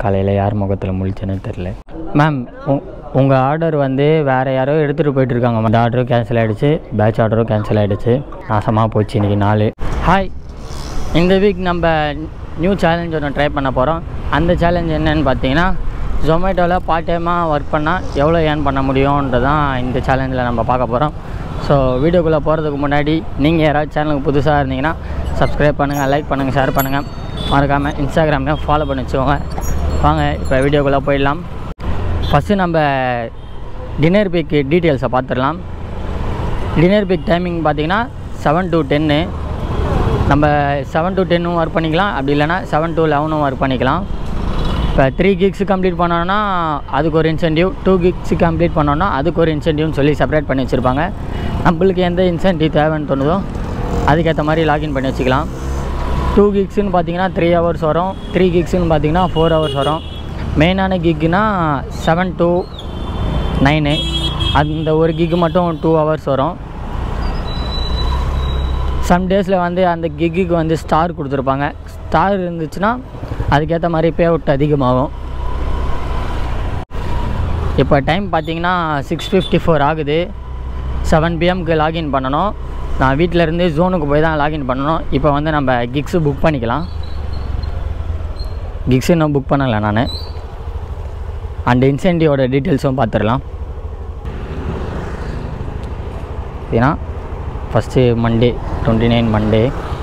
காலையில் யார் முகத்தில் முழிச்சேன்னு தெரில மேம் உங்கள் ஆர்டர் வந்து வேறு யாரோ எடுத்துகிட்டு போயிட்டுருக்காங்க அந்த ஆர்டரும் கேன்சல் ஆகிடுச்சு பேட்ச் ஆர்டரும் கேன்சல் ஆகிடுச்சு நாசமாக போச்சு இன்றைக்கி நாள் ஹாய் இந்த வீக் நம்ம நியூ சேலஞ்ச் ஒன்று ட்ரை பண்ண போகிறோம் அந்த சேலஞ்ச் என்னன்னு பார்த்தீங்கன்னா ஜொமேட்டோவில் பார்ட் டைமாக ஒர்க் பண்ணால் எவ்வளோ ஏர்ன் பண்ண முடியும்ன்றதான் இந்த சேலஞ்சில் நம்ம பார்க்க போகிறோம் ஸோ வீடியோக்குள்ளே போகிறதுக்கு முன்னாடி நீங்கள் யாராவது சேனலுக்கு புதுசாக இருந்தீங்கன்னா சப்ஸ்கிரைப் பண்ணுங்கள் லைக் பண்ணுங்கள் ஷேர் பண்ணுங்கள் மறக்காமல் இன்ஸ்டாகிராம்லேயும் ஃபாலோ பண்ணி வச்சுக்கோங்க வாங்க இப்போ வீடியோக்குள்ளே போயிடலாம் ஃபஸ்ட்டு நம்ம டின்னர் பிக் டீட்டெயில்ஸை பார்த்துடலாம் டின்னர் பிக் டைமிங் பார்த்தீங்கன்னா செவன் டு டென்னு நம்ம செவன் டு டென்னும் ஒர்க் பண்ணிக்கலாம் அப்படி இல்லைனா செவன் டு லெவனும் ஒர்க் பண்ணிக்கலாம் இப்போ த்ரீ கிக்ஸ் கம்ப்ளீட் பண்ணோன்னா அதுக்கு ஒரு இன்சென்டிவ் டூ கிக்ஸ் கம்ப்ளீட் பண்ணோன்னா அதுக்கு ஒரு இன்சென்டிவ்னு சொல்லி செப்பரேட் பண்ணி வச்சுருப்பாங்க நம்மளுக்கு எந்த இன்சென்டிவ் தேவைன்னு தோணுதோ அதுக்கேற்ற மாதிரி லாகின் பண்ணி வச்சுக்கலாம் டூ கிக்ஸ்னு பார்த்தீங்கன்னா த்ரீ ஹவர்ஸ் வரும் த்ரீ கிக்ஸ்னு பார்த்தீங்கன்னா ஃபோர் ஹவர்ஸ் வரும் மெயினான கிக்குனா செவன் டு நைனு அந்த ஒரு கிக்கு மட்டும் டூ ஹவர்ஸ் வரும் சம் டேஸில் வந்து அந்த கிக்குக்கு வந்து ஸ்டார் கொடுத்துருப்பாங்க ஸ்டார் இருந்துச்சுன்னா அதுக்கேற்ற மாதிரி பே அவுட் அதிகமாகும் இப்போ டைம் பார்த்தீங்கன்னா சிக்ஸ் ஃபிஃப்டி ஃபோர் ஆகுது செவன் பிஎம்க்கு லாகின் பண்ணணும் நான் வீட்டில் இருந்து ஜோனுக்கு போய் தான் லாகின் பண்ணணும் இப்போ வந்து நம்ம கிக்ஸு புக் பண்ணிக்கலாம் கிக்ஸு இன்னும் புக் பண்ணலை நான் அண்ட் இன்சென்டிவோட டீட்டெயில்ஸும் பார்த்துடலாம் ஏன்னா first Monday twenty nine Monday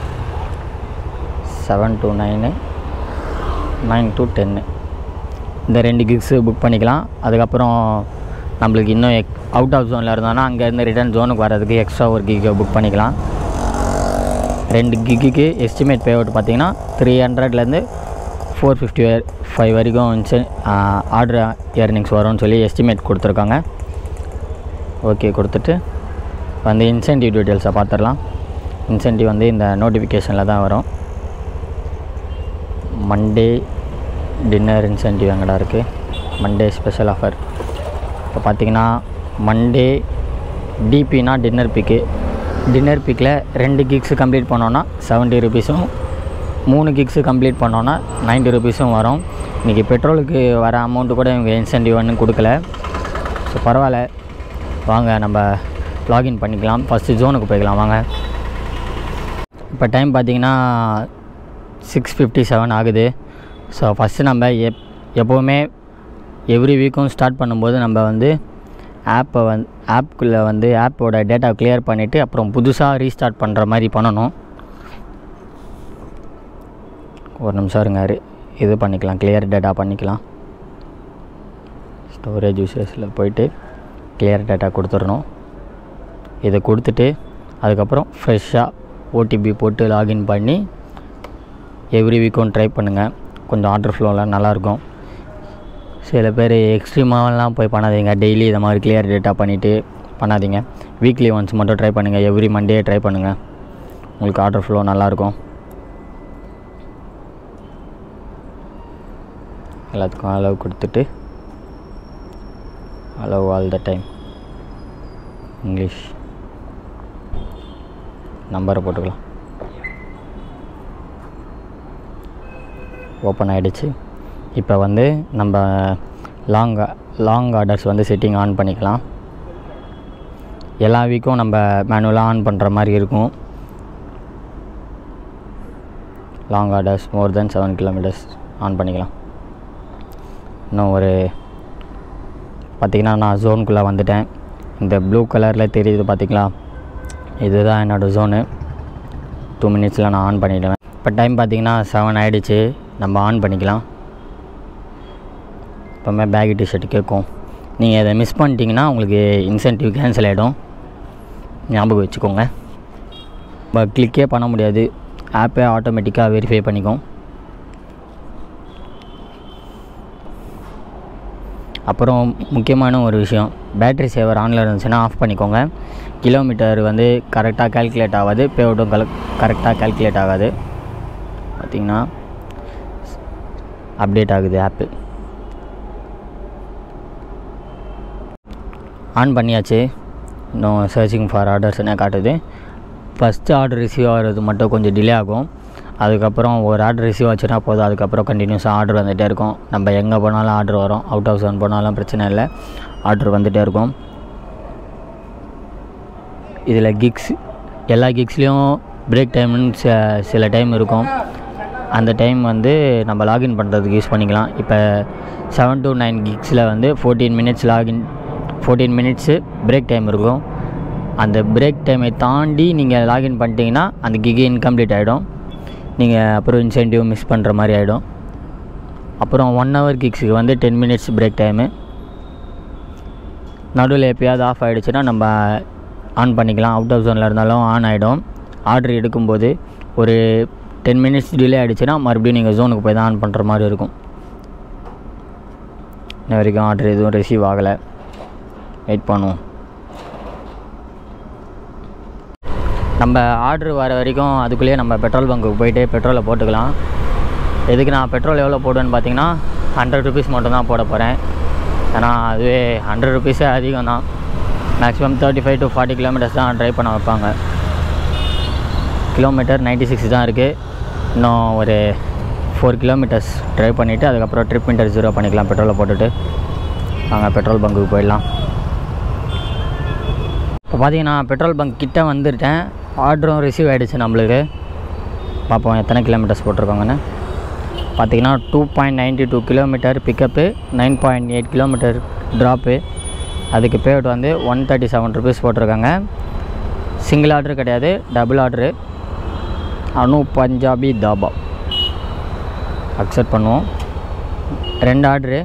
seven to nine nine to டென்னு இந்த ரெண்டு கிக்ஸு புக் பண்ணிக்கலாம் அதுக்கப்புறம் நம்மளுக்கு இன்னும் எக் அவுட் ஆஃப் ஜோனில் இருந்தோன்னா அங்கேருந்து ரிட்டர்ன் ஜோனுக்கு வர்றதுக்கு எக்ஸ்ட்ரா ஒரு கிக்கை புக் பண்ணிக்கலாம் ரெண்டு கிக்குக்கு எஸ்டிமேட் பே அவுட் பார்த்தீங்கன்னா த்ரீ ஹண்ட்ரட்லேருந்து ஃபோர் ஃபிஃப்டி ஃபைவ் வரைக்கும் வந்துச்சு ஆர்டர் இயர்னிங்ஸ் வரும்னு சொல்லி எஸ்டிமேட் கொடுத்துருக்காங்க ஓகே கொடுத்துட்டு வந்து இன்சென்டிவ் டீட்டெயில்ஸை பார்த்துடலாம் இன்சென்டிவ் வந்து இந்த நோட்டிஃபிகேஷனில் தான் வரும் மண்டே டின்னர் இன்சென்டிவ் எங்கடா இருக்குது மண்டே ஸ்பெஷல் ஆஃபர் இப்போ பார்த்தீங்கன்னா மண்டே டிபினா டின்னர் பிக்கு டின்னர் பிக்கில் ரெண்டு கிக்ஸு கம்ப்ளீட் பண்ணோன்னா செவன்ட்டி ருபீஸும் மூணு கிக்ஸு கம்ப்ளீட் பண்ணோன்னா நைன்ட்டி ருபீஸும் வரும் இன்றைக்கி பெட்ரோலுக்கு வர அமௌண்ட்டு கூட இவங்க இன்சென்டிவ் ஒன்றும் கொடுக்கல ஸோ பரவாயில்ல வாங்க நம்ம லாகின் பண்ணிக்கலாம் ஃபஸ்ட்டு ஜோனுக்கு போய்க்கலாம் வாங்க இப்போ டைம் பார்த்தீங்கன்னா சிக்ஸ் ஃபிஃப்டி செவன் ஆகுது ஸோ ஃபஸ்ட்டு நம்ம எப் எப்போவுமே எவ்ரி வீக்கும் ஸ்டார்ட் பண்ணும்போது நம்ம வந்து ஆப்பை வந் ஆப்புக்குள்ளே வந்து ஆப்போட டேட்டா கிளியர் பண்ணிவிட்டு அப்புறம் புதுசாக ரீஸ்டார்ட் பண்ணுற மாதிரி பண்ணணும் ஒரு நிமிஷம் இருங்க இது பண்ணிக்கலாம் கிளியர் டேட்டா பண்ணிக்கலாம் ஸ்டோரேஜ் யூசேஸில் போயிட்டு கிளியர் டேட்டா கொடுத்துடணும் இதை கொடுத்துட்டு அதுக்கப்புறம் ஃப்ரெஷ்ஷாக ஓடிபி போட்டு லாகின் பண்ணி எவ்ரி வீக்கும் ட்ரை பண்ணுங்கள் கொஞ்சம் ஆர்டர் ஃப்ளோலாம் நல்லாயிருக்கும் சில பேர் எக்ஸ்ட்ரீமாவெல்லாம் போய் பண்ணாதீங்க டெய்லி இதை மாதிரி கிளியர் டேட்டா பண்ணிவிட்டு பண்ணாதீங்க வீக்லி ஒன்ஸ் மட்டும் ட்ரை பண்ணுங்கள் எவ்ரி மண்டே ட்ரை பண்ணுங்கள் உங்களுக்கு ஆர்டர் ஃப்ளோ நல்லாயிருக்கும் எல்லாத்துக்கும் அளவு கொடுத்துட்டு அளவு ஆல் த டைம் இங்கிலீஷ் நம்பரை போட்டுக்கலாம் ஓப்பன் ஆகிடுச்சு இப்போ வந்து நம்ம லாங் லாங் ஆர்டர்ஸ் வந்து செட்டிங் ஆன் பண்ணிக்கலாம் எல்லா வீக்கும் நம்ம மேனுவலாக ஆன் பண்ணுற மாதிரி இருக்கும் long orders more then seven kilometres on பண்ணிக்கலாம் இன்னும் ஒரு பார்த்திங்கன்னா நான் ஜோனுக்குள்ளே வந்துட்டேன் இந்த ப்ளூ கலரில் தெரியுது பார்த்திங்களா இதுதான் என்னோடய ஜோனு டூ மினிட்ஸில் நான் ஆன் பண்ணிவிடுவேன் இப்போ டைம் பார்த்திங்கன்னா செவன் ஆகிடுச்சு நம்ம ஆன் பண்ணிக்கலாம் இப்போமே பேக் டிஷர்ட் கேட்கும் நீங்கள் இதை மிஸ் பண்ணிட்டீங்கன்னா உங்களுக்கு இன்சென்டிவ் கேன்சல் ஆகிடும் ஞாபகம் வச்சுக்கோங்க இப்போ கிளிக்கே பண்ண முடியாது ஆப்பே ஆட்டோமேட்டிக்காக வெரிஃபை பண்ணிக்கும் அப்புறம் முக்கியமான ஒரு விஷயம் பேட்ரி சேவர் ஆனில் இருந்துச்சுன்னா ஆஃப் பண்ணிக்கோங்க கிலோமீட்டர் வந்து கரெக்டாக கால்குலேட் ஆகாது பே அவுட்டும் கல கரெக்டாக கால்குலேட் ஆகாது பார்த்திங்கன்னா அப்டேட் ஆகுது ஆப்பு ஆன் பண்ணியாச்சு இன்னும் சர்ச்சிங் ஃபார் ஆர்டர்ஸ்னே காட்டுது ஃபஸ்ட்டு ஆர்டர் ரிசீவ் ஆகிறது மட்டும் கொஞ்சம் டிலே ஆகும் அதுக்கப்புறம் ஒரு ஆர்டர் ரிசீவ் ஆச்சுன்னா போதும் அதுக்கப்புறம் கண்டினியூஸாக ஆர்டர் வந்துகிட்டே இருக்கும் நம்ம எங்கே போனாலும் ஆர்டர் வரும் அவுட் ஆஃப் ஜோன் போனாலும் பிரச்சனை இல்லை ஆர்டர் வந்துகிட்டே இருக்கும் இதில் கிக்ஸ் எல்லா கிக்ஸ்லேயும் பிரேக் டைம்னு ச- சில டைம் இருக்கும் அந்த டைம் வந்து நம்ம லாகின் பண்ணுறதுக்கு யூஸ் பண்ணிக்கலாம் இப்போ செவன் to நைன் கிக்ஸில் வந்து fourteen minutes login fourteen minutes break time இருக்கும் அந்த பிரேக் டைமை தாண்டி நீங்கள் லாகின் பண்ணிட்டீங்கன்னா அந்த கிக் இன்கம்ப்ளீட் ஆகிடும் நீங்கள் அப்புறம் இன்சென்டிவ் மிஸ் பண்ணுற மாதிரி ஆகிடும் அப்புறம் ஒன் ஹவர் கிக்ஸுக்கு வந்து டென் மினிட்ஸ் பிரேக் டைமு நடுவில் எப்பயாவது ஆஃப் ஆகிடுச்சுன்னா நம்ம ஆன் பண்ணிக்கலாம் அவுட் ஆஃப் ஜோனில் இருந்தாலும் ஆன் ஆகிடும் ஆர்டர் எடுக்கும்போது ஒரு டென் மினிட்ஸ் டிலே ஆகிடுச்சுன்னா மறுபடியும் நீங்கள் ஜோனுக்கு போய் தான் ஆன் பண்ணுற மாதிரி இருக்கும் இன்ன வரைக்கும் ஆர்டர் எதுவும் ரிசீவ் ஆகலை வெயிட் பண்ணுவோம் நம்ம ஆர்டர் வர வரைக்கும் அதுக்குள்ளேயே நம்ம பெட்ரோல் பங்க்குக்கு போயிட்டு பெட்ரோலை போட்டுக்கலாம் எதுக்கு நான் பெட்ரோல் எவ்வளோ போடுவேன்னு பார்த்தீங்கன்னா ஹண்ட்ரட் ருபீஸ் மட்டும் தான் போட போகிறேன் ஏன்னா அதுவே ஹண்ட்ரட் ருபீஸே அதிகம் தான் maximum thirty five to forty kilometres தான் ட்ரைவ் பண்ண வைப்பாங்க கிலோமீட்டர் நைன்ட்டி சிக்ஸ் தான் இருக்குது இன்னும் ஒரு ஃபோர் கிலோமீட்டர்ஸ் ட்ரைவ் பண்ணிவிட்டு அதுக்கப்புறம் ட்ரிப் மீட்டர் ஜீரோ பண்ணிக்கலாம் பெட்ரோலை போட்டுட்டு நாங்கள் பெட்ரோல் பங்க்குக்கு போயிடலாம் இப்போ பார்த்தீங்கன்னா பெட்ரோல் பங்க் கிட்ட வந்துட்டேன் ஆர்டரும் ரிசீவ் ஆகிடுச்சு நம்மளுக்கு பார்ப்போம் எத்தனை கிலோமீட்டர்ஸ் போட்டிருக்காங்கன்னு பார்த்தீங்கன்னா two point ninety two kilometre pickup nine point eight kilometre drop அதுக்கு பேட் வந்து ஒன் தேர்ட்டி செவன் ருபீஸ் போட்டிருக்காங்க சிங்கிள் ஆர்டர் கிடையாது டபுள் ஆர்டரு அனு பஞ்சாபி தாபா அக்செப்ட் பண்ணுவோம் ரெண்டு ஆர்டரு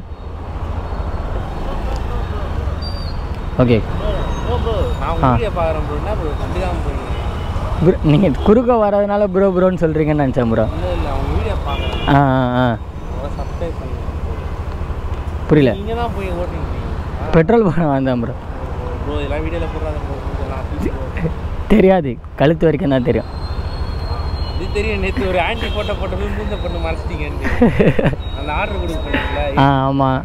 ஓகே ப்ரோ ப்ரோ நான் ஆ. வீடியோ பார்க்குறேன் ப்ரோ என்ன ப்ரோ கண்டுக்காம போறீங்க ப்ரோ நீங்கள் குறுக்க வர்றதுனால ப்ரோ ப்ரோன்னு சொல்கிறீங்கன்னு நினச்சேன் ப்ரோ இல்லை இல்லை அவங்க வீடியோ பார்க்குறேன் ஆ ஆ ஆ சப்ஸ்கிரைப் பண்ணுங்க புரியல நீங்கள் தான் போய் ஓட்டுறீங்க பெட்ரோல் போட வந்தேன் ப்ரோ ப்ரோ இதெல்லாம் வீடியோவில் போடுறாங்க ப்ரோ கொஞ்சம் நான் please bro. தெரியாது கழுத்து வரைக்கும் தான் தெரியும் இது தெரியும் நேற்று ஒரு ஆன்டி ஃபோட்டோ போட்ட போய் மூஞ்ச பண்ணு மறைச்சிட்டீங்கன்னு அந்த ஆர்டர் கொடுக்க போனீங்களா ஆ ஆமாம்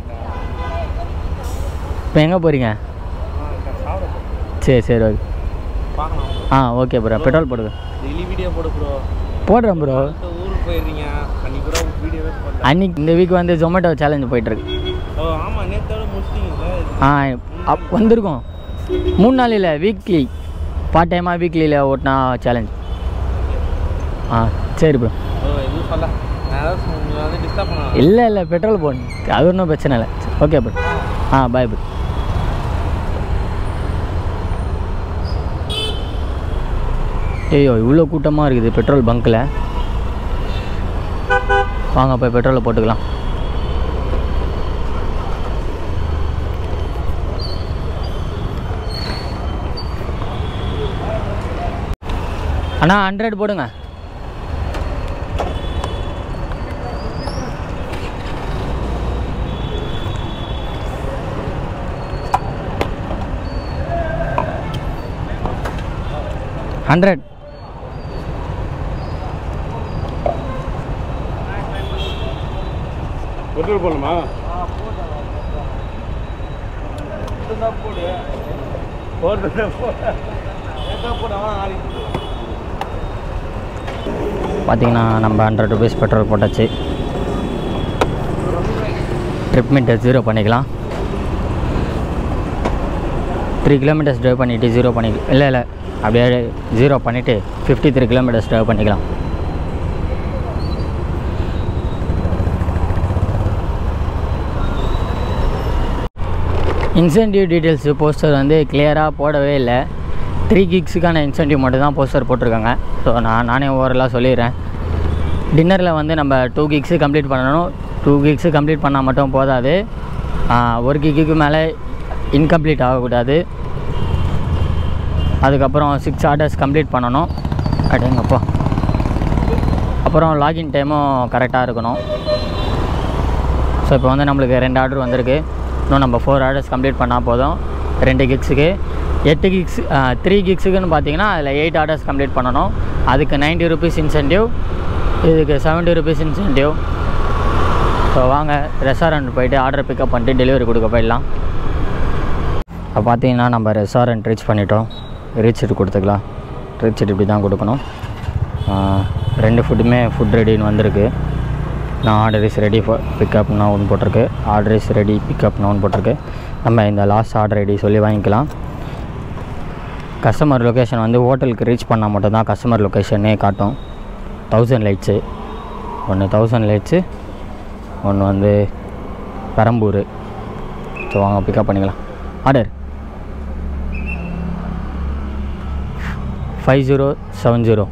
இப்போ எங்கே போகிறீங்க சாப்பிட சரி சரி ஓகே பார்க்கலாம் ஆ ஓகே ப்ரோ பெட்ரோல் போடுங்க டெய்லி வீடியோ போடு ப்ரோ போடுறேன் ப்ரோ ஊருக்கு போயிருந்தீங்க அன்னைக்கு கூட வீடியோவே போடல அன்னைக்கு இந்த வீக் வந்து ஜொமேட்டோ சேலஞ்சு போயிட்டுருக்கு ஓ ஆமாம் நேற்றோட முடிச்சிட்டீங்கல்ல ஆ அப் வந்திருக்கோம் மூணு நாள் இல்லை வீக்லி பார்ட் டைமாக வீக்லியில் ஓட்டினா சேலஞ்ச் ஆ சரி ப்ரோ ஓ எதுவும் சொல்ல நான் ஏதாவது உங்களை வந்து டிஸ்டர்ப் பண்ண இல்லை இல்லை பெட்ரோல் போடணும் அது ஒன்றும் பிரச்சனை இல்லை ஓகே ப்ரோ ஆ பாய் ப்ரோ ஐயோ இவ்வளோ கூட்டமாக இருக்குது பெட்ரோல் பங்க்கில் வாங்க போய் பெட்ரோலை போட்டுக்கலாம் அண்ணா ஹண்ட்ரட் போடுங்க ஹண்ட்ரட் பெட்ரோல் போடணுமா போடு போடு போடு அவன் நாளைக்கு பார்த்தீங்கன்னா நம்ம ஹண்ட்ரட் ருபீஸ் பெட்ரோல் போட்டாச்சு ட்ரிப் மீட்டர் ஜீரோ பண்ணிக்கலாம் த்ரீ கிலோமீட்டர்ஸ் ட்ரைவ் பண்ணிவிட்டு ஜீரோ பண்ணிக்கலாம் இல்லை இல்லை அப்படியே ஜீரோ பண்ணிவிட்டு ஃபிஃப்டி த்ரீ கிலோமீட்டர்ஸ் ட்ரைவ் பண்ணிக்கலாம் இன்சென்டிவ் டீட்டெயில்ஸு போஸ்டர் வந்து கிளியராக போடவே இல்லை த்ரீ கிக்ஸுக்கான இன்சென்டிவ் மட்டும் தான் போஸ்டர் போட்டிருக்காங்க ஸோ நான் நானே ஓவரலாக சொல்லிடுறேன் டின்னரில் வந்து நம்ம டூ கிக்ஸு கம்ப்ளீட் பண்ணணும் டூ கிக்ஸு கம்ப்ளீட் பண்ணால் மட்டும் போதாது ஆ, ஒரு கிக்கு மேலே இன்கம்ப்ளீட் ஆகக்கூடாது அதுக்கப்புறம் சிக்ஸ் ஆர்டர்ஸ் கம்ப்ளீட் பண்ணணும் அப்படிங்கப்போ அப்புறம் லாகின் டைமும் கரெக்டாக இருக்கணும் ஸோ இப்போ வந்து நம்மளுக்கு ரெண்டு ஆர்டர் வந்திருக்கு இன்னும் நம்ம ஃபோர் ஆர்டர்ஸ் கம்ப்ளீட் பண்ணால் போதும் ரெண்டு கிக்ஸுக்கு எட்டு கிக்ஸ் த்ரீ கிக்ஸுக்குன்னு பார்த்தீங்கன்னா அதில் எயிட் ஆர்டர்ஸ் கம்ப்ளீட் பண்ணணும் அதுக்கு 90 ருபீஸ் இன்சென்டிவ் இதுக்கு 70 ருபீஸ் இன்சென்டிவ் ஸோ வாங்க ரெஸ்டாரண்ட் போயிட்டு ஆர்டர் பிக்கப் பண்ணிட்டு டெலிவரி கொடுக்க போயிடலாம் இப்போ பார்த்தீங்கன்னா நம்ம ரெஸ்டாரண்ட் ரீச் பண்ணிட்டோம் ரீச் கொடுத்துக்கலாம் ரீச் இப்படி தான் கொடுக்கணும் ரெண்டு ஃபுட்டுமே ஃபுட் ரெடின்னு வந்திருக்கு நான் ஆர்டர் இஸ் ரெடி ஃபார் பிக்கப்னா ஒன்று போட்டிருக்கு ஆர்டர் இஸ் ரெடி பிக்கப்னா ஒன்று போட்டிருக்கு நம்ம இந்த லாஸ்ட் ஆர்டர் ரெடி சொல்லி வாங்கிக்கலாம் கஸ்டமர் லொக்கேஷன் வந்து ஹோட்டலுக்கு ரீச் பண்ணால் மட்டும்தான் கஸ்டமர் லொக்கேஷனே காட்டும் தௌசண்ட் லைட்ஸு ஒன்று தௌசண்ட் லைட்ஸு ஒன்று வந்து பெரம்பூர் ஸோ வாங்க பிக்கப் பண்ணிக்கலாம் order five zero seven zero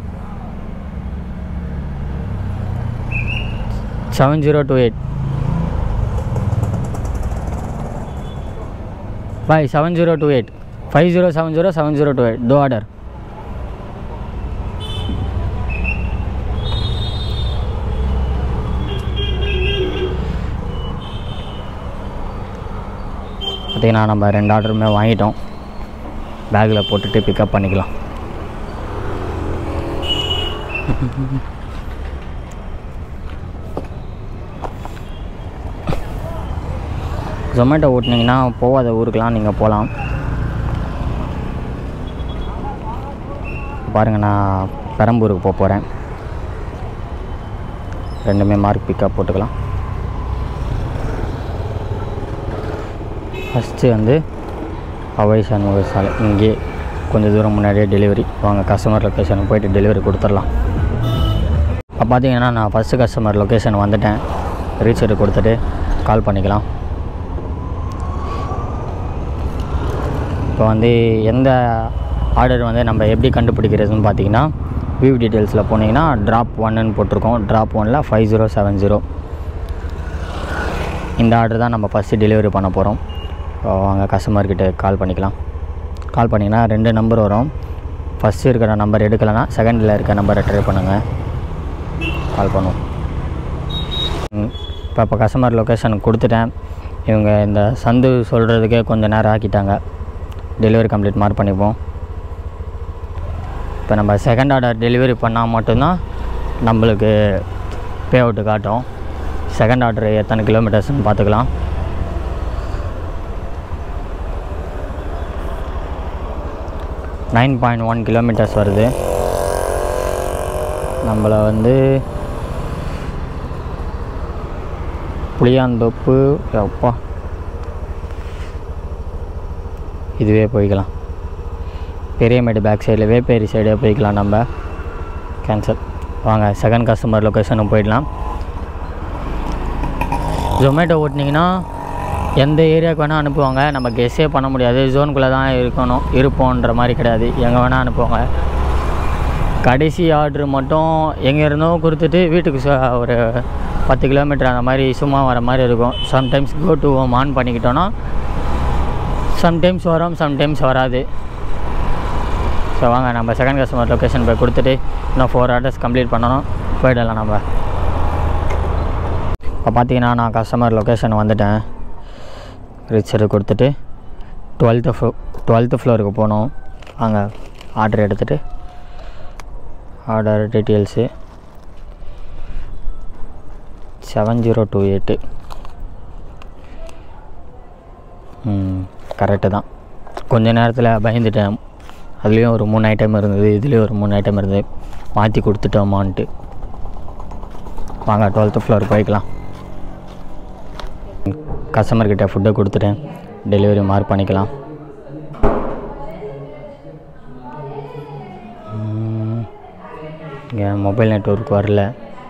seven zero two eight பாய் seven zero two eight five zero seven zero seven zero two eight டோ ஆர்டர் பார்த்தீங்கன்னா நம்ம ரெண்டு ஆர்டருமே வாங்கிட்டோம் பேக்கில் போட்டுட்டு பிக்கப் பண்ணிக்கலாம் ஜொமேட்டோ ஓட்டினீங்கன்னா போகாத ஊருக்கெலாம் நீங்கள் போகலாம் பாருங்கள் நான் பெரம்பூருக்கு போக போகிறேன் ரெண்டுமே மார்க் பிக்கப் போட்டுக்கலாம் ஃபஸ்ட்டு வந்து அவை சண்முக சாலை இங்கே கொஞ்சம் தூரம் முன்னாடியே டெலிவரி வாங்க கஸ்டமர் லொக்கேஷனுக்கு போயிட்டு டெலிவரி கொடுத்துடலாம் இப்போ பார்த்தீங்கன்னா நான் ஃபஸ்ட்டு கஸ்டமர் லொக்கேஷன் வந்துட்டேன் ரீச்சர் கொடுத்துட்டு கால் பண்ணிக்கலாம் இப்போ வந்து எந்த ஆர்டர் வந்து நம்ம எப்படி கண்டுபிடிக்கிறதுன்னு பார்த்தீங்கன்னா வியூ டீட்டெயில்ஸில் போனீங்கன்னா ட்ராப் ஒன்னுன்னு போட்டிருக்கோம் ட்ராப் ஒனில் ஃபைவ் ஜீரோ செவன் ஜீரோ இந்த ஆர்டர் தான் நம்ம ஃபஸ்ட்டு டெலிவரி பண்ண போகிறோம் வாங்க கஸ்டமர்கிட்ட கால் பண்ணிக்கலாம் கால் பண்ணிங்கன்னா ரெண்டு நம்பர் வரும் ஃபஸ்ட்டு இருக்கிற நம்பர் எடுக்கலைன்னா செகண்டில் இருக்க நம்பரை ட்ரை பண்ணுங்கள் கால் பண்ணுவோம் ம், இப்போ இப்போ கஸ்டமர் லொக்கேஷன் கொடுத்துட்டேன் இவங்க இந்த சந்து சொல்கிறதுக்கே கொஞ்சம் நேரம் ஆக்கிட்டாங்க டெலிவரி கம்ப்ளீட் மார்க் பண்ணிப்போம் இப்போ நம்ம செகண்ட் ஆர்டர் டெலிவரி பண்ணால் மட்டும்தான் நம்மளுக்கு பே அவுட்டு காட்டும் செகண்ட் ஆர்டர் எத்தனை கிலோமீட்டர்ஸ்னு பார்த்துக்கலாம் நைன் பாயிண்ட் ஒன் கிலோமீட்டர்ஸ் வருது நம்மளை வந்து புளியாந்தோப்பு அப்பா இதுவே போய்க்கலாம் பெரியமேடு பேக் சைடில் வேப்பேரி சைடே போய்க்கலாம் நம்ம கேன்சல் வாங்க செகண்ட் கஸ்டமர் லொக்கேஷனுக்கு போயிடலாம் ஜொமேட்டோ ஓட்டினீங்கன்னா எந்த ஏரியாவுக்கு வேணால் அனுப்புவாங்க நம்ம கெஸ்ஸே பண்ண முடியாது ஜோனுக்குள்ளே தான் இருக்கணும் இருப்போன்ற மாதிரி கிடையாது எங்கே வேணால் அனுப்புவாங்க கடைசி ஆர்டர் மட்டும் எங்கே இருந்தோ கொடுத்துட்டு வீட்டுக்கு ச- ஒரு பத்து கிலோமீட்டர் அந்த மாதிரி சும்மா வர மாதிரி இருக்கும் sometimes go to home on பண்ணிக்கிட்டோன்னா சம்டைம்ஸ் வரும் சம்டைம்ஸ் வராது ஸோ வாங்க நம்ம செகண்ட் கஸ்டமர் லொக்கேஷன் போய் கொடுத்துட்டு இன்னும் ஃபோர் ஆர்டர்ஸ் கம்ப்ளீட் பண்ணணும் போயிடலாம் நம்ம இப்போ பார்த்தீங்கன்னா நான் கஸ்டமர் லொக்கேஷன் வந்துட்டேன் ரிச்சரு கொடுத்துட்டு டுவெல்த்து ஃப்ளோ டுவெல்த்து ஃப்ளோருக்கு போகணும் வாங்க ஆர்டர் எடுத்துகிட்டு order details seven zero two eight correct தான் கொஞ்ச நேரத்தில் பயந்துட்டேன் அதுலேயும் ஒரு மூணு ஐட்டம் இருந்தது இதுலேயும் ஒரு மூணு ஐட்டம் இருந்தது மாற்றி கொடுத்துட்டோமான்ட்டு வாங்க டுவெல்த்து ஃப்ளோர் போய்க்கலாம் கஸ்டமர்கிட்ட ஃபுட்டை கொடுத்துட்டேன் டெலிவரி மார்க் பண்ணிக்கலாம் இங்கே மொபைல் நெட்ஒர்க் வரல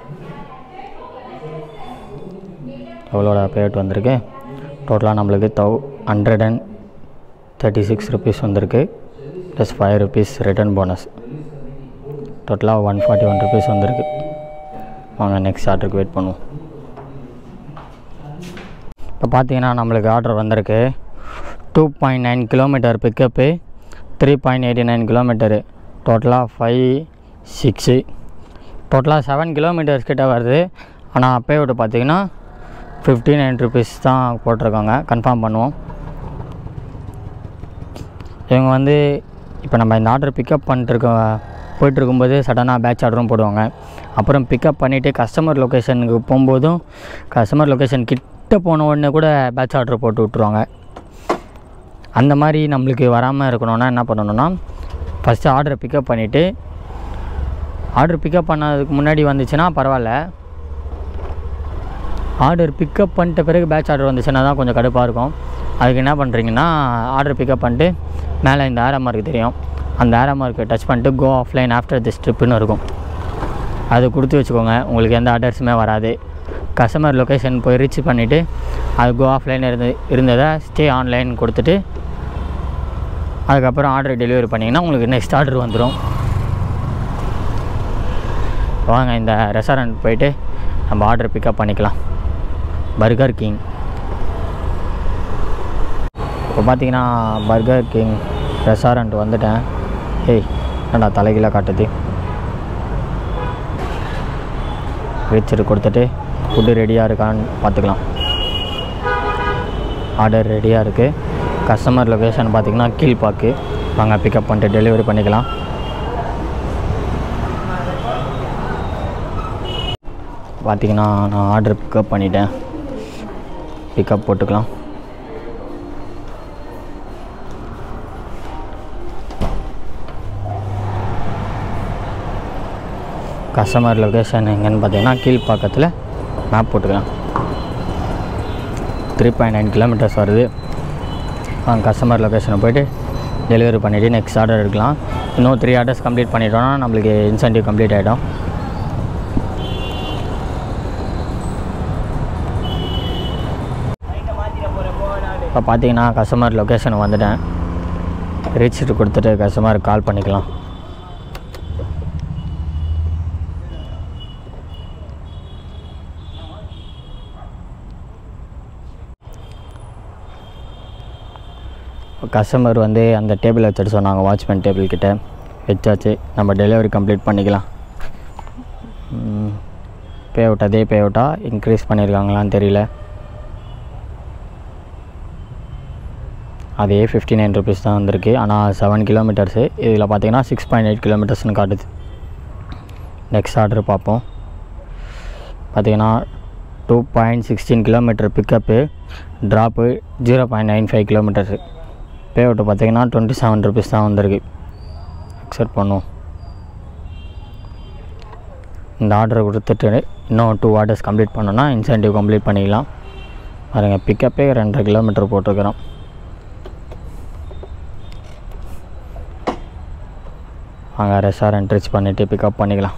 எவ்வளோட பேட் வந்திருக்கு டோட்டலாக நம்மளுக்கு தௌ hundred and thirty six rupees வந்திருக்கு plus five rupees return bonus டோட்டலாக ஒன் ஃபார்ட்டி ஒன் ருபீஸ் வந்திருக்கு வாங்க நெக்ஸ்ட் ஆர்டருக்கு வெயிட் பண்ணுவோம் இப்போ பார்த்தீங்கன்னா நம்மளுக்கு ஆர்டர் வந்திருக்கு two point nine kilometre pickup three point eighty nine kilometre டோட்டலாக ஃபைவ் சிக்ஸு டோட்டலாக செவன் கிலோமீட்டர்ஸ் கிட்ட வருது ஆனால் பே அவுட் பார்த்தீங்கன்னா ஃபிஃப்டி நைன் ருபீஸ் தான் போட்டிருக்காங்க கன்ஃபார்ம் பண்ணுவோம் இவங்க வந்து இப்போ நம்ம இந்த ஆர்டர் பிக்கப் பண்ணிட்டுருக்க போயிட்டு இருக்கும்போது சடனாக பேட்ச் ஆர்டரும் போடுவாங்க அப்புறம் பிக்கப் பண்ணிவிட்டு கஸ்டமர் லொக்கேஷனுக்கு போகும்போதும் கஸ்டமர் லொக்கேஷன் கிட்ட போன உடனே கூட பேட்ச் ஆர்டர் போட்டு விட்ருவாங்க அந்த மாதிரி நம்மளுக்கு வராமல் இருக்கணும்னா என்ன பண்ணணும்னா ஃபஸ்ட்டு ஆர்டரை பிக்கப் பண்ணிவிட்டு ஆர்டர் பிக்கப் பண்ணதுக்கு முன்னாடி வந்துச்சுன்னா பரவாயில்ல ஆர்டர் பிக்கப் பண்ணிட்ட பிறகு பேட்ச் ஆர்டர் வந்துச்சுன்னா தான் கொஞ்சம் கடுப்பாக இருக்கும் அதுக்கு என்ன பண்ணுறீங்கன்னா ஆர்டர் பிக்கப் பண்ணிட்டு மேலே இந்த ஆரோ மார்க் தெரியும் அந்த ஆரோ மார்க்கை டச் பண்ணிட்டு கோ ஆஃப்லைன் ஆஃப்டர் திஸ் ட்ரிப்புன்னு இருக்கும் அது கொடுத்து வச்சுக்கோங்க உங்களுக்கு எந்த ஆர்டர்ஸுமே வராது கஸ்டமர் லொக்கேஷன் போய் ரீச் பண்ணிவிட்டு அது கோ ஆஃப்லைன் இருந்து இருந்ததை ஸ்டே ஆன்லைன் கொடுத்துட்டு அதுக்கப்புறம் ஆர்டர் டெலிவரி பண்ணிங்கன்னா உங்களுக்கு நெக்ஸ்ட் ஆர்டர் வந்துடும் வாங்க இந்த ரெஸ்டாரண்ட் போயிட்டு நம்ம ஆர்டர் பிக்கப் பண்ணிக்கலாம் பர்கர் கிங் இப்போ பார்த்தீங்கன்னா பர்கர் கிங் ரெஸ்டாரண்ட் வந்துட்டேன் ஏய் என்னடா தலைகீழாக காட்டுது வச்சுட்டு கொடுத்துட்டு ஃபுட்டு ரெடியாக இருக்கான்னு பார்த்துக்கலாம் ஆர்டர் ரெடியாக இருக்குது கஸ்டமர் லொக்கேஷன் பார்த்தீங்கன்னா கீழ்பாக்கு வாங்க பிக்கப் பண்ணிட்டு டெலிவரி பண்ணிக்கலாம் பார்த்தீங்கன்னா நான் ஆர்டர் பிக்கப் பண்ணிட்டேன் பிக்கப் போட்டுக்கலாம் கஸ்டமர் லொக்கேஷன் எங்கேன்னு பார்த்தீங்கன்னா கீழ்ப்பாக்கத்தில் மேப் போட்டுக்கலாம் த்ரீ பாயிண்ட் நைன் கிலோமீட்டர்ஸ் வருது வாங்க கஸ்டமர் லொக்கேஷனை போயிட்டு டெலிவரி பண்ணிவிட்டு நெக்ஸ்ட் ஆர்டர் எடுக்கலாம் இன்னும் த்ரீ ஆர்டர்ஸ் கம்ப்ளீட் பண்ணிட்டோம்னா நம்மளுக்கு இன்சென்டிவ் கம்ப்ளீட் ஆகிடும் இப்போ பார்த்தீங்கன்னா கஸ்டமர் லொக்கேஷன் வந்துட்டேன் ரீச்சிட்டு கொடுத்துட்டு கஸ்டமருக்கு கால் பண்ணிக்கலாம் கஸ்டமர் வந்து அந்த டேபிள் வச்சுட்டு சொன்னாங்க வாட்ச்மேன் டேபிள் கிட்ட வச்சாச்சு நம்ம டெலிவரி கம்ப்ளீட் பண்ணிக்கலாம் பே அவுட் அதே பே அவுட்டாக இன்க்ரீஸ் பண்ணியிருக்காங்களான்னு தெரியல அதே ஃபிஃப்டி நைன் ருபீஸ் தான் வந்திருக்கு ஆனால் செவன் கிலோமீட்டர்ஸு இதில் பார்த்தீங்கன்னா சிக்ஸ் பாயிண்ட் எயிட் கிலோமீட்டர்ஸ்னு காட்டுது நெக்ஸ்ட் ஆர்டர் பார்ப்போம் பார்த்தீங்கன்னா two point sixteen kilometre pickup drop zero point nine five kilometres pay out பார்த்தீங்கன்னா டுவெண்ட்டி செவன் ருபீஸ் தான் வந்திருக்கு அக்செப்ட் பண்ணுவோம் இந்த ஆர்டரை கொடுத்துட்டு இன்னும் டூ ஆர்டர்ஸ் கம்ப்ளீட் பண்ணோன்னா இன்சென்டிவ் கம்ப்ளீட் பண்ணிக்கலாம் பாருங்க பிக்கப்பே ரெண்டரை கிலோமீட்டர் போட்டிருக்கிறோம் அங்கே ரெஸ்டாரண்ட் ரீச் பண்ணிவிட்டு பிக்கப் பண்ணிக்கலாம்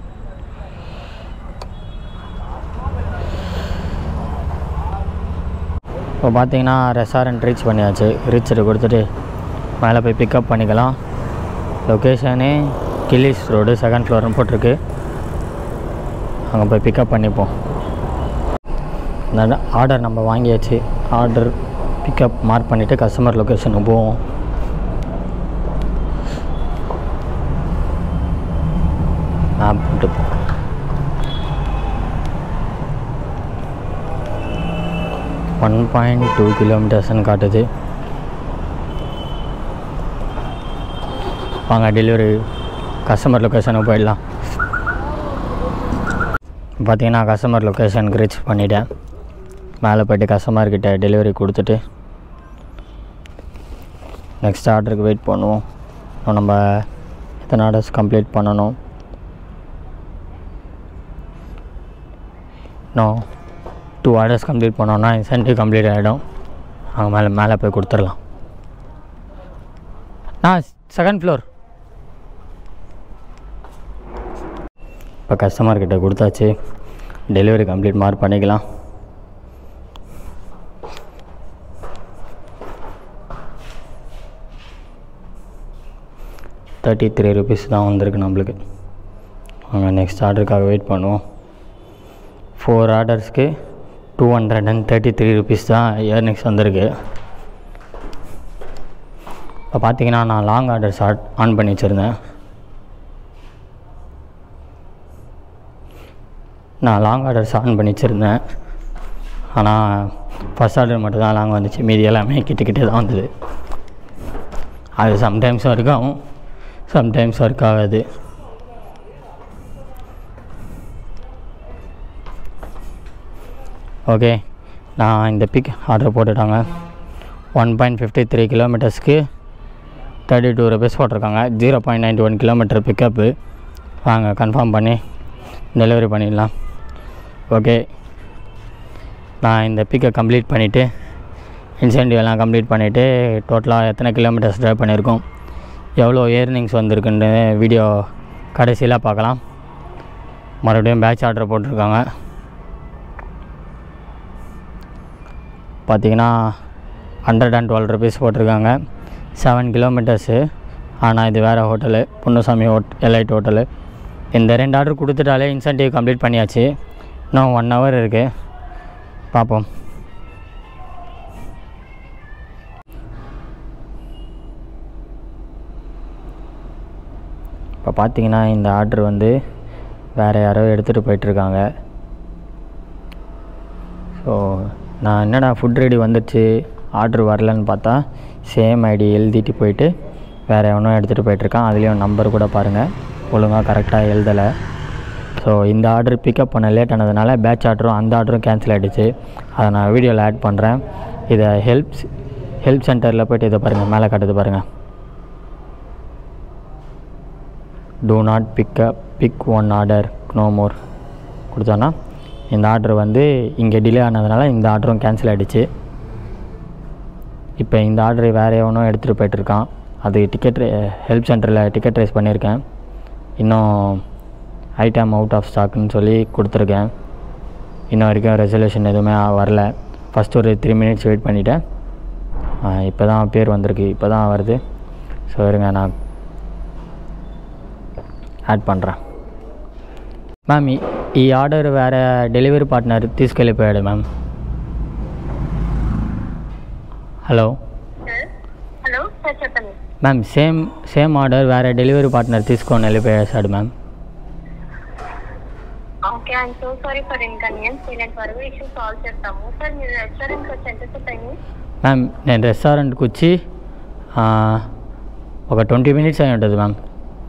இப்போ பார்த்தீங்கன்னா ரெஸ்டாரண்ட் ரீச் பண்ணியாச்சு ரீச்சிட்டு கொடுத்துட்டு மேலே போய் பிக்கப் பண்ணிக்கலாம் லொக்கேஷனு கில்லிஸ் ரோடு செகண்ட் ஃப்ளோர்னு போட்டிருக்கு அங்கே போய் பிக்கப் பண்ணிப்போம் இந்த ஆர்டர் நம்ம வாங்கியாச்சு ஆர்டர் பிக்கப் மார்க் பண்ணிவிட்டு கஸ்டமர் லொக்கேஷனுக்கு போவோம் மேப் போட்டு ஒன் பாயிண்ட் டூ கிலோமீட்டர்ஸ்னு காட்டுது வாங்க டெலிவரி கஸ்டமர் லொக்கேஷனுக்கு போயிடலாம் பார்த்தீங்கன்னா கஸ்டமர் லொக்கேஷனுக்கு ரீச் பண்ணிட்டேன் மேலே போய்ட்டு கஸ்டமர்கிட்ட டெலிவரி கொடுத்துட்டு நெக்ஸ்ட் ஆர்டருக்கு வெயிட் பண்ணுவோம் இன்னும் நம்ம எத்தனை ஆர்டர்ஸ் கம்ப்ளீட் பண்ணணும் இன்னும் டூ ஆர்டர்ஸ் கம்ப்ளீட் பண்ணோன்னா இன்சென்டிவ் கம்ப்ளீட் ஆகிடும் அங்கே மேலே மேலே போய் கொடுத்துடலாம் நான் செகண்ட் ஃப்ளோர் இப்போ கஸ்டமர்கிட்ட கொடுத்தாச்சு டெலிவரி கம்ப்ளீட் மார்க் பண்ணிக்கலாம் தேர்ட்டி த்ரீ ருபீஸ் தான் வந்திருக்கு நம்மளுக்கு நாங்கள் நெக்ஸ்ட் ஆர்டருக்காக வெயிட் பண்ணுவோம் ஃபோர் ஆர்டர்ஸ்க்கு two hundred and thirty three rupees தான் இயர்னிங்ஸ் வந்திருக்கு இப்போ பார்த்தீங்கன்னா நான் லாங் ஆர்டர்ஸ் ஆட் ஆன் பண்ணி வச்சுருந்தேன் நான் லாங் ஆர்டர்ஸ் ஆன் பண்ணி வச்சுருந்தேன் ஆனால் ஃபஸ்ட் ஆர்டர் மட்டும் தான் லாங் வந்துச்சு மீதி எல்லாமே கிட்ட கிட்டே தான் வந்தது அது சம்டைம்ஸ் ஒர்க் ஆகும் சம்டைம்ஸ் ஒர்க் ஆகாது ஓகே நான் இந்த பிக் ஆர்டர் போட்டுட்டாங்க ஒன் பாயிண்ட் ஃபிஃப்டி த்ரீ கிலோமீட்டர்ஸ்க்கு தேர்ட்டி டூ ருபீஸ் போட்டிருக்காங்க zero point ninety one kilometre pickup வாங்க கன்ஃபார்ம் பண்ணி டெலிவரி பண்ணிடலாம் ஓகே நான் இந்த பிக்கை கம்ப்ளீட் பண்ணிவிட்டு இன்சென்டிவ் எல்லாம் கம்ப்ளீட் பண்ணிவிட்டு டோட்டலாக எத்தனை கிலோமீட்டர்ஸ் ட்ரைவ் பண்ணியிருக்கோம் எவ்வளோ ஏர்னிங்ஸ் வந்திருக்குன்னு வீடியோ கடைசியில் பார்க்கலாம் மறுபடியும் பேட்ச் ஆர்டர் போட்டிருக்காங்க பார்த்தீங்கன்னா ஹண்ட்ரட் அண்ட் டுவெல் ருபீஸ் போட்டிருக்காங்க செவன் கிலோமீட்டர்ஸு ஆனால் இது வேறு ஹோட்டலு பொன்னுசாமி ஹோட் எலைட் ஹோட்டலு இந்த ரெண்டு ஆர்டர் கொடுத்துட்டாலே இன்சென்டிவ் கம்ப்ளீட் பண்ணியாச்சு இன்னும் ஒன் ஹவர் இருக்குது பார்ப்போம் இப்போ பார்த்தீங்கன்னா இந்த ஆர்டர் வந்து வேறு யாரோ எடுத்துகிட்டு போயிட்டுருக்காங்க ஸோ நான் என்னடா ஃபுட் ரெடி வந்துடுச்சு ஆர்டர் வரலன்னு பார்த்தா சேம் ஐடி எழுதிட்டு போயிட்டு வேறு எவனோ எடுத்துகிட்டு போயிட்டுருக்கான் அதுலேயும் நம்பர் கூட பாருங்கள் ஒழுங்காக கரெக்டாக எழுதலை ஸோ இந்த ஆர்டர் பிக்கப் பண்ண லேட் ஆனதுனால பேட்ச் ஆர்டரும் அந்த ஆர்டரும் கேன்சல் ஆகிடுச்சு அதை நான் வீடியோவில் ஆட் பண்ணுறேன் இதை ஹெல்ப்ஸ் ஹெல்ப் சென்டரில் போய்ட்டு இதை பாருங்கள் மேலே காட்டுது பாருங்கள் do not pickup pick one order no more கொடுத்தோன்னா இந்த ஆர்டர் வந்து இங்கே டிலே ஆனதுனால இந்த ஆர்டரும் கேன்சல் ஆகிடுச்சு இப்போ இந்த ஆர்டர் வேறு எவனோ எடுத்துகிட்டு போயிட்டுருக்கான் அது டிக்கெட் ஹெல்ப் சென்டரில் டிக்கெட் ரைஸ் பண்ணியிருக்கேன் இன்னும் ஐட்டம் அவுட் ஆஃப் ஸ்டாக்குன்னு சொல்லி கொடுத்துருக்கேன் இன்ன வரைக்கும் ரெசல்யூஷன் எதுவுமே வரல ஃபஸ்ட் ஒரு த்ரீ மினிட்ஸ் வெயிட் பண்ணிவிட்டேன் இப்போ தான் பேர் வந்திருக்கு இப்போ தான் வருது ஸோ இருங்க நான் యాడ్ பண்ணுறேன் మ్యామ్ ఈ- ఈ ఆర్డర్ వేరే డెలివరీ పార్ట్నర్ తీసుకెళ్ళిపోయాడు ma'am hello sir hello sir చెప్పండి మ్యామ్ సేమ్ సేమ్ ఆర్డర్ వేరే డెలివరీ పార్ట్నర్ తీసుకొని వెళ్ళిపోయేసాడు ma'am okay I'm so sorry for inconvenience నేను త్వరగా ఇష్యూ సాల్వ్ చేస్తాము సార్ మీరు రెస్టారెంట్కి వచ్చి ఎంతసేపు అయింది మ్యామ్ నేను రెస్టారెంట్కి వచ్చి ఆ, ఒక ట్వంటీ మినిట్స్ అయి ఉంటుంది ma'am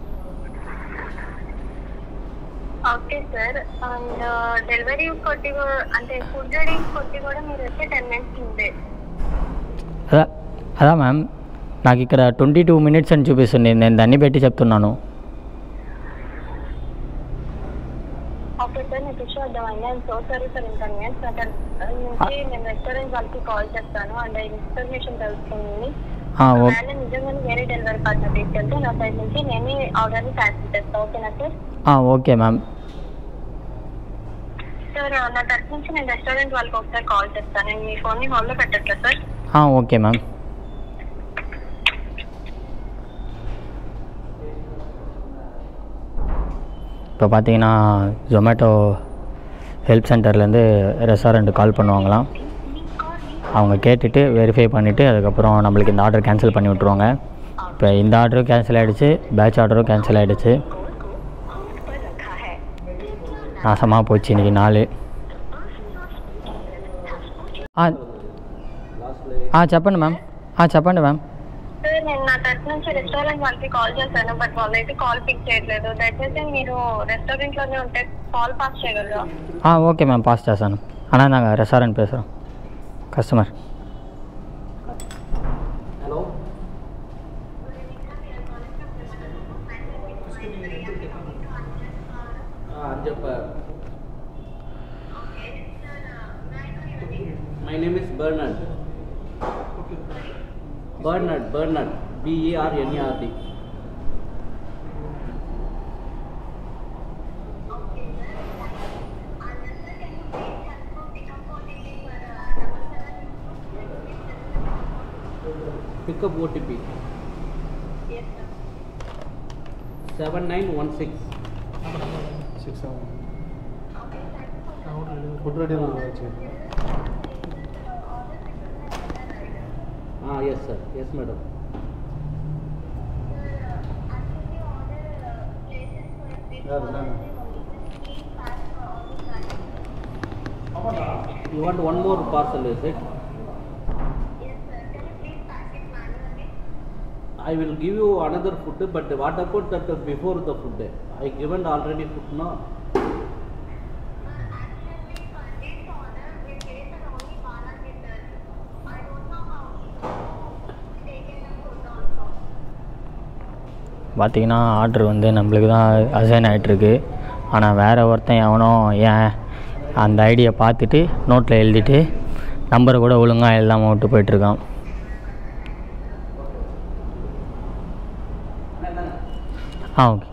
okay sir and delivery కొట్టి కూ- అంటే ఫుడ్ రెడీ కొట్టి కూడా మీరు వచ్చే టెన్ మినిట్స్ ఉంది అదా అదా మ్యామ్ నాకు ఇక్కడ ట్వంటీ టూ మినిట్స్ అని చూపిస్తుంది నేను దాన్ని పెట్టి చెప్తున్నాను ఓకే సార్ మీకు ఇష్యూ అర్థమైంది I'm so sorry for inconvenience నా తరఫు నుంచి నేను రెస్టారెంట్ వాళ్ళకి కాల్ చేస్తాను అండ్ ఇన్ఫర్మేషన్ తెలుస్తుంది ఆ, ఓ ఒకవేళ నిజంగానే వేరే డెలివరీ పార్ట్నర్ తీసుకెళ్తే నా సైడ్ నుంచి నేనే ఆర్డర్ని క్యాన్సిల్ చేస్తాను ఓకేనా సార్ ఆ, ఓకే మ్యామ్ సార్ నా తరఫు నుంచి నేను రెస్టారెంట్ వాళ్ళకి ఒకసారి కాల్ చేస్తాను నేను మీ ఫోన్ని హోల్డ్లో పెట్టట్లేదు సార్ ఆ, ఓకే మ్యామ్ இப்போ பார்த்தீங்கன்னா ஜொமேட்டோ ஹெல்ப் சென்டர்லேருந்து ரெஸ்டாரண்ட்டு கால் பண்ணுவாங்களாம் அவங்க கேட்டுட்டு வெரிஃபை பண்ணிவிட்டு அதுக்கப்புறம் நம்மளுக்கு இந்த ஆர்டர் கேன்சல் பண்ணி விட்ருவாங்க இப்போ இந்த ஆர்டரும் கேன்சல் ஆகிடுச்சு பேட்ச் ஆர்டரும் கேன்சல் ஆகிடுச்சு நாசமாக போச்சு இன்றைக்கி நாள் ఆ, ఆ, చెప్పండి మ్యామ్ ఆ, చెప్పండి మ్యామ్ సార్ నేను నా తరఫు నుంచి రెస్టారెంట్ వాళ్ళకి కాల్ చేశాను బట్ వాళ్ళైతే కాల్ పిక్ చేయట్లేదు దయచేసి మీరు రెస్టారెంట్లోనే ఉంటే కాల్ పాస్ చేయగలరా ஆ ஓகே மேம் பாஸ் చేస్తాను అన్నా நாங்கள் ரெஸ்டாரண்ட் பேசுகிறோம் customer Anjappa. My name is Bernard. Bernard, Bernard. B E R N A R D. Pickup OTP. Seven nine one six. Six food ready వచ్చి Ah yes sir. Yes madam. You want one more parcel is it? I will give you another food, but what about that before the food? I given already food no. பார்த்தீங்கன்னா order வந்து நம்மளுக்கு தான் assign ஆகிட்டுருக்கு ஆனால் வேறு ஒருத்தன் எவனோ ஏன் அந்த ஐடியை பார்த்துட்டு நோட்டில் எழுதிட்டு நம்பரை கூட ஒழுங்காக எழுதாமல் விட்டு போயிட்டுருக்கான் ఆ, ఓకే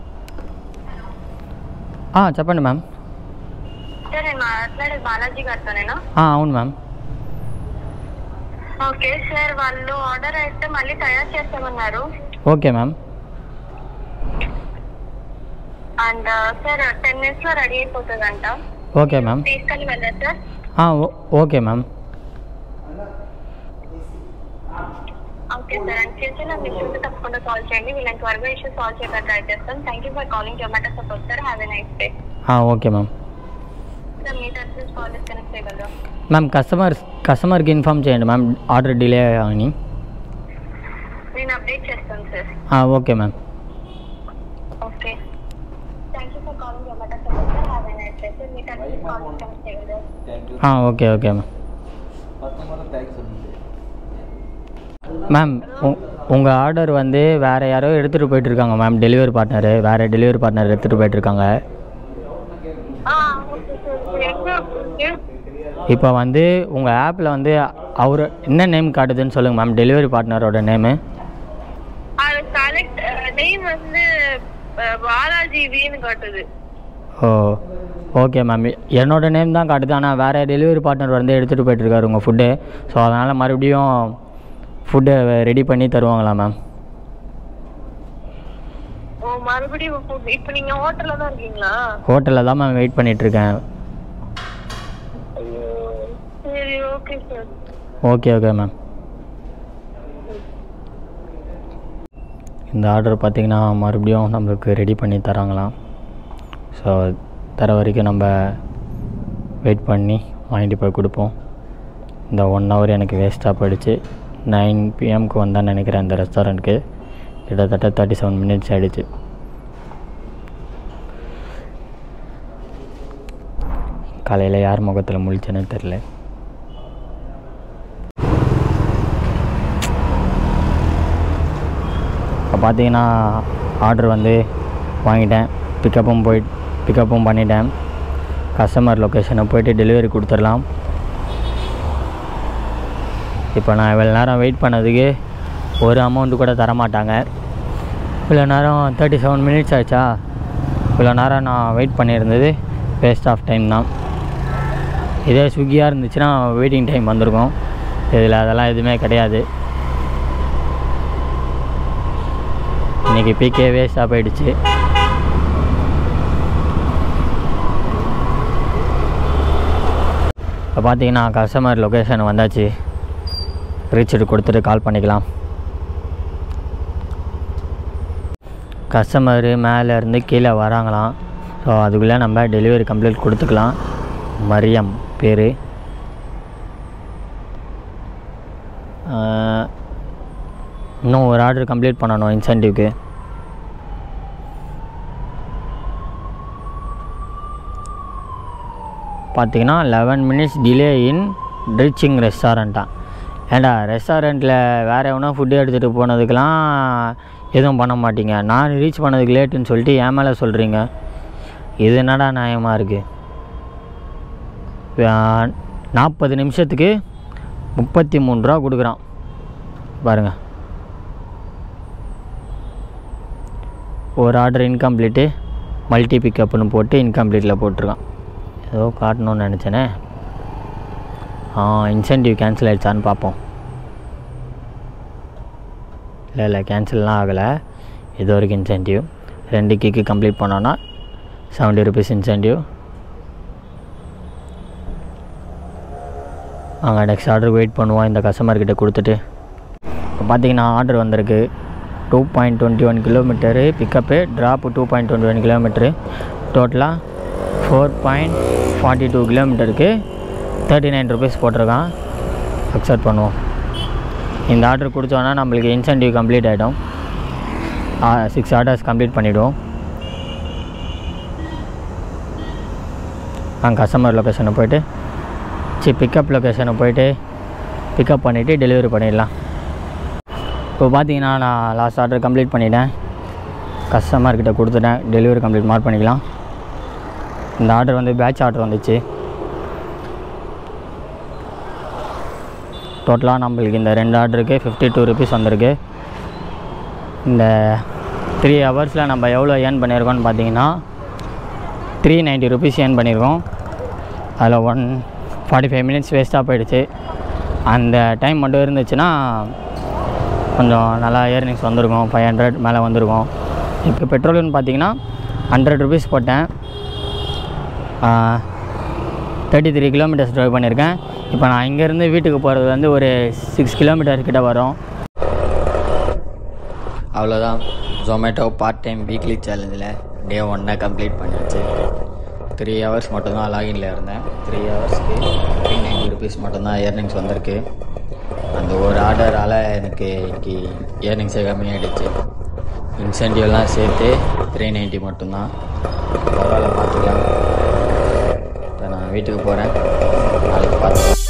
ఆ, చెప్పండి మ్యామ్ సార్ నేను మాట్లాడేది బాలాజీ గారితోనేనా ఆ, అవును మ్యామ్ ఓకే సార్ వాళ్ళు ఆర్డర్ అయితే మళ్ళీ తయారు చేస్తామన్నారు okay ma'am and sir ten minutes లో రెడీ అయిపోతుందంట ఓకే మ్యామ్ తీసుకెళ్ళి వెళ్ళారు సార్ ఆ, ఓ- okay ma'am okay sir and చేసి నాకు ఇష్యూస్ తప్పకుండా కాల్ చేయండి వీళ్ళకి త్వరగా ఇష్యూ సాల్వ్ చేయడానికి ట్రై చేస్తాం thank you for calling Zomato support sir have a nice day ఆ, ఓకే మ్యామ్ సార్ మీ తరఫు నుంచి కాల్ డిస్కనెక్ట్ చేయగలరా మ్యామ్ కస్టమర్ కస్టమర్కి ఇన్ఫామ్ చేయండి మ్యామ్ ఆర్డర్ డిలే అని నేను అప్డేట్ చేస్తాను సార్ ఆ, okay ma'am okay thank you for calling Zomato support sir have a nice day sir మీ తరఫు నుంచి కాల్ డిస్కనెక్ట్ చేయగలరా தேங்க்யூ ఆ, ఓకే ఓకే మ్యామ్ பத்தொம்பது தேங்க்ஸ் சொல்லுங்கள் மேம் உங்கள் ஆர்டர் வந்து வேறு யாரோ எடுத்துகிட்டு போயிட்டுருக்காங்க மேம் டெலிவரி பார்ட்னரு வேறு டெலிவரி பார்ட்னர் எடுத்துகிட்டு போயிட்டுருக்காங்க ఓకే సార్ ఎక్కడ இப்போ வந்து உங்கள் ஆப்பில் வந்து அவர் என்ன நேம் காட்டுதுன்னு சொல்லுங்கள் மேம் டெலிவரி பார்ட்னரோட நேமு அது கரெக்ட் நேம் வந்து அஹ், பாலாஜி வின்னு காட்டுது ஓ ஓகே மேம் என்னோட நேம் தான் காட்டுது ஆனால் வேறு டெலிவரி பார்ட்னர் வந்து எடுத்துகிட்டு போயிட்டுருக்காரு உங்கள் ஃபுட்டு ஸோ அதனால் மறுபடியும் ஃபுட்டை ரெடி பண்ணி தருவாங்களா மேம் ஓ மறுபடியும் food. இப்போ நீங்க ஹோட்டல்ல தான் இருக்கீங்களா ஹோட்டலில் தான் மேம் வெயிட் பண்ணிகிட்ருக்கேன் சரி okay sir okay okay ma'am இந்த ஆர்டர் பார்த்திங்கன்னா மறுபடியும் நம்மளுக்கு ரெடி பண்ணி தராங்களாம் ஸோ தர வரைக்கும் நம்ம வெயிட் பண்ணி வாங்கிட்டு போய் கொடுப்போம் இந்த ஒன் ஹவர் எனக்கு வேஸ்ட்டாக போயிடுச்சு நைன் பிஎம்க்கு வந்தான்னு நினைக்கிறேன் இந்த ரெஸ்டாரண்ட்டுக்கு கிட்டத்தட்ட தேர்ட்டி செவன் மினிட்ஸ் ஆகிடுச்சு காலையில் யார் முகத்தில் முழிச்சேன்னு தெரில இப்போ பார்த்தீங்கன்னா ஆர்டர் வந்து வாங்கிட்டேன் பிக்கப்பும் போய் பிக்கப்பும் பண்ணிட்டேன் கஸ்டமர் லொக்கேஷனை போயிட்டு டெலிவரி கொடுத்துடலாம் இப்போ நான் இவ்வளோ நேரம் வெயிட் பண்ணதுக்கு ஒரு அமௌண்ட்டு கூட தரமாட்டாங்க இவ்வளோ நேரம் தேர்ட்டி செவன் மினிட்ஸ் ஆச்சா இவ்வளோ நேரம் நான் வெயிட் பண்ணியிருந்தது வேஸ்ட் ஆஃப் டைம் தான் இதே ஸ்விக்கியாக இருந்துச்சுன்னா வெயிட்டிங் டைம் வந்திருக்கும் இதில் அதெல்லாம் எதுவுமே கிடையாது இன்றைக்கி பீக்கே வேஸ்ட்டாக போயிடுச்சு இப்போ பார்த்தீங்கன்னா கஸ்டமர் லொக்கேஷன் வந்தாச்சு ரீச்சர் கொடுத்துட்டு கால் பண்ணிக்கலாம் கஸ்டமரு மேலே இருந்து கீழே வராங்களாம் ஸோ அதுக்குள்ளே நம்ம டெலிவரி கம்ப்ளீட் கொடுத்துக்கலாம் மரியம் பேர் இன்னும் ஒரு ஆர்டர் கம்ப்ளீட் பண்ணணும் இன்சென்டிவ்க்கு பார்த்தீங்கன்னா eleven minutes delay in reaching ரெஸ்டாரண்ட்டா ஏண்டா ரெஸ்டாரண்ட்டில் வேறு எவனோ ஃபுட்டு எடுத்துகிட்டு போனதுக்கெலாம் எதுவும் பண்ண மாட்டீங்க நான் ரீச் பண்ணதுக்கு லேட்டுன்னு சொல்லிட்டு என் மேலே சொல்கிறீங்க இது என்னடா நியாயமாக இருக்குது நாற்பது நிமிஷத்துக்கு முப்பத்தி மூணு ரூபா கொடுக்குறான் பாருங்கள் ஒரு ஆர்டர் இன்கம்ப்ளீட்டு மல்டி பிக்கப்னு போட்டு இன்கம்ப்ளீட்டில் போட்டிருக்கான் ஏதோ காட்டணும்னு நினச்சேனே ஆ இன்சென்டிவ் கேன்சல் ஆகிடுச்சான்னு பார்ப்போம் இல்லை இல்லை கேன்சல்லாம் ஆகலை இது வரைக்கும் இன்சென்டிவ் ரெண்டு கிக்கு கம்ப்ளீட் பண்ணோன்னா செவன்ட்டி ருபீஸ் இன்சென்டிவ் நாங்கள் நெக்ஸ்ட் ஆர்டருக்கு வெயிட் பண்ணுவோம் இந்த கஸ்டமர்கிட்ட கொடுத்துட்டு இப்போ பார்த்தீங்கன்னா ஆர்டர் வந்திருக்கு two point twenty one kilometre pickup drop two point twenty one kilometre டோட்டலாக ஃபோர் பாயிண்ட் ஃபார்ட்டி டூ கிலோமீட்டருக்கு தேர்ட்டி நைன் ருபீஸ் போட்டிருக்கான் அக்செப்ட் பண்ணுவோம் இந்த ஆர்டர் கொடுத்தோன்னா நம்மளுக்கு இன்சென்டிவ் கம்ப்ளீட் ஆகிடும் சிக்ஸ் ஆர்டர்ஸ் கம்ப்ளீட் பண்ணிவிடுவோம் நாங்கள் கஸ்டமர் லொக்கேஷனை போயிட்டு சி பிக்கப் லொக்கேஷனை போயிட்டு பிக்கப் பண்ணிவிட்டு டெலிவரி பண்ணிடலாம் இப்போ பார்த்தீங்கன்னா நான் லாஸ்ட் ஆர்டர் கம்ப்ளீட் பண்ணிட்டேன் கஸ்டமர்கிட்ட கொடுத்துட்டேன் டெலிவரி கம்ப்ளீட் மார்க் பண்ணிக்கலாம் இந்த ஆர்டர் வந்து பேட்ச் ஆர்டர் வந்துச்சு டோட்டலாக நம்மளுக்கு இந்த ரெண்டு ஆர்டருக்கு ஃபிஃப்டி டூ ருபீஸ் வந்திருக்கு இந்த த்ரீ ஹவர்ஸில் நம்ம எவ்வளோ ஏர்ன் பண்ணியிருக்கோம்னு பார்த்தீங்கன்னா த்ரீ நைன்ட்டி ருபீஸ் ஏர்ன் பண்ணியிருக்கோம் அதில் ஒன் ஃபார்ட்டி ஃபைவ் மினிட்ஸ் வேஸ்ட்டாக போயிடுச்சு அந்த டைம் மட்டும் இருந்துச்சுன்னா கொஞ்சம் நல்லா ஏர்னிங்ஸ் வந்திருக்கும் ஃபைவ் ஹண்ட்ரட் மேலே வந்திருக்கும் இப்போ பெட்ரோல்னு பார்த்தீங்கன்னா ஹண்ட்ரட் ருபீஸ் போட்டேன் தேர்ட்டி த்ரீ கிலோமீட்டர்ஸ் ட்ரைவ் பண்ணியிருக்கேன் இப்போ நான் இங்கேருந்து வீட்டுக்கு போகிறது வந்து ஒரு சிக்ஸ் கிலோமீட்டர் கிட்ட வரும் அவ்வளோதான் ஜொமேட்டோ பார்ட் டைம் வீக்லி சேலஞ்சில் டே ஒன்னை கம்ப்ளீட் பண்ணியாச்சு த்ரீ ஹவர்ஸ் மட்டும்தான் லாகின்ல இருந்தேன் த்ரீ ஹவர்ஸ்க்கு த்ரீ நைன்ட்டி ருபீஸ் மட்டும்தான் ஏர்னிங்ஸ் வந்திருக்கு அந்த ஒரு ஆர்டரால் எனக்கு இன்னைக்கு ஏர்னிங்ஸே கம்மியாகிடுச்சு இன்சென்டிவ்லாம் சேர்த்து த்ரீ நைன்ட்டி மட்டும்தான் பரவாயில்ல பார்த்துக்கலாம் இப்போ நான் வீட்டுக்கு போகிறேன் நாளைக்கு பார்த்துக்கலாம்